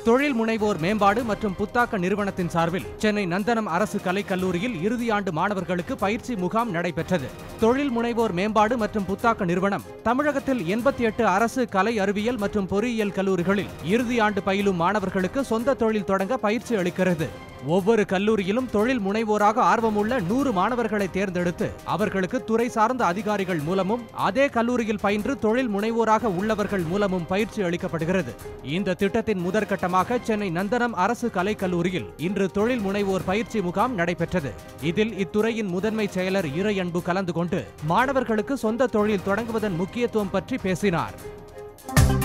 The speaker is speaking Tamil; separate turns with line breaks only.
தொழில் முனைவோர் மேம்பாடு மற்றும் புத்தாக்க நிறுவனத்தின் சார்பில் சென்னை நந்தனம் அரசு கலைக் கல்லூரியில் இறுதியாண்டு மாணவர்களுக்கு பயிற்சி முகாம் நடைபெற்றது தொழில் முனைவோர் மேம்பாடு மற்றும் புத்தாக்க நிறுவனம் தமிழகத்தில் எண்பத்தி எட்டு அரசு கலை அறிவியல் மற்றும் பொறியியல் கல்லூரிகளில் இறுதியாண்டு பயிலும் மாணவர்களுக்கு சொந்த தொழில் தொடங்க பயிற்சி அளிக்கிறது ஒவ்வொரு கல்லூரியிலும் தொழில் முனைவோராக ஆர்வமுள்ள நூறு மாணவர்களை தேர்ந்தெடுத்து அவர்களுக்கு துறை சார்ந்த அதிகாரிகள் மூலமும் அதே கல்லூரியில் பயின்று தொழில் முனைவோராக உள்ளவர்கள் மூலமும் பயிற்சி அளிக்கப்படுகிறது இந்த திட்டத்தின் முதற்கட்டமாக சென்னை நந்தனம் அரசு கலைக் கல்லூரியில் இன்று தொழில் முனைவோர் பயிற்சி முகாம் நடைபெற்றது இதில் இத்துறையின் முதன்மை செயலர் இறையன்பு கலந்து கொண்டு மாணவர்களுக்கு சொந்த தொழில் தொடங்குவதன் முக்கியத்துவம் பற்றி பேசினார்